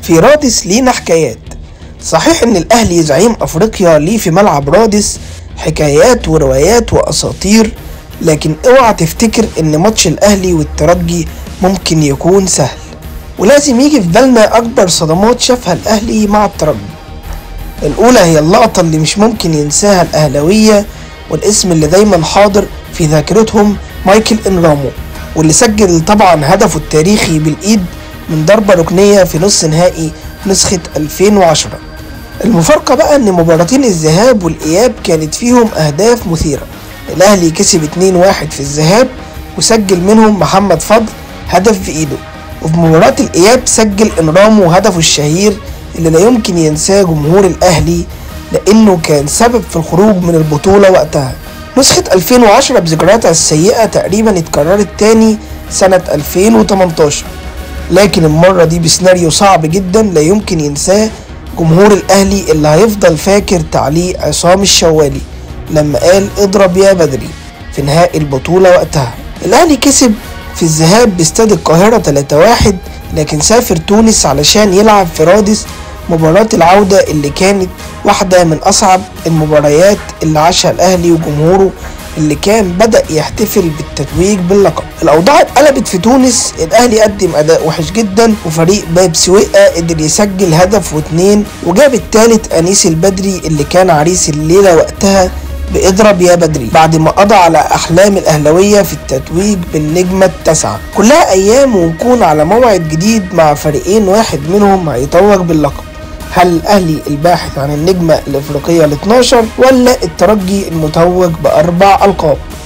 في رادس لينا حكايات صحيح ان الاهلي زعيم افريقيا ليه في ملعب رادس حكايات وروايات واساطير لكن اوعى تفتكر ان ماتش الاهلي والترجي ممكن يكون سهل ولازم يجي في بالنا اكبر صدمات شافها الاهلي مع الترجي الاولى هي اللقطة اللي مش ممكن ينساها الاهلاوية والاسم اللي دايما حاضر في ذاكرتهم مايكل انرامو واللي سجل طبعا هدفه التاريخي بالايد من ضربة ركنية في نص نهائي نسخة 2010 المفارقة بقى ان مباراتين الذهاب والاياب كانت فيهم اهداف مثيرة الاهلي كسب 2-1 في الذهاب وسجل منهم محمد فضل هدف في ايده وفي مباراة الاياب سجل انرامو هدفه الشهير اللي لا يمكن ينساه جمهور الاهلي لانه كان سبب في الخروج من البطولة وقتها نسخة 2010 بذكرياتها السيئة تقريبا اتكررت تاني سنة 2018 لكن المرة دي بسيناريو صعب جدا لا يمكن ينساه جمهور الأهلي اللي هيفضل فاكر تعليق عصام الشوالي لما قال اضرب يا بدري في نهائي البطولة وقتها الأهلي كسب في الذهاب باستاد القاهرة 3-1 لكن سافر تونس علشان يلعب في رادس مباراة العودة اللي كانت واحدة من أصعب المباريات اللي عاشها الأهلي وجمهوره اللي كان بدأ يحتفل بالتتويج باللقب الأوضاع اتقلبت في تونس الأهلي قدم أداء وحش جدا وفريق باب سويقة قدر يسجل هدف واتنين وجاب التالت أنيس البدري اللي كان عريس الليلة وقتها باضرب يا بدري بعد ما قضى على احلام الاهلاويه في التتويج بالنجمه التاسعه كلها ايام ونكون على موعد جديد مع فريقين واحد منهم هيتوج باللقب هل الاهلي الباحث عن النجمه الافريقيه ال 12 ولا الترجي المتوج باربع القاب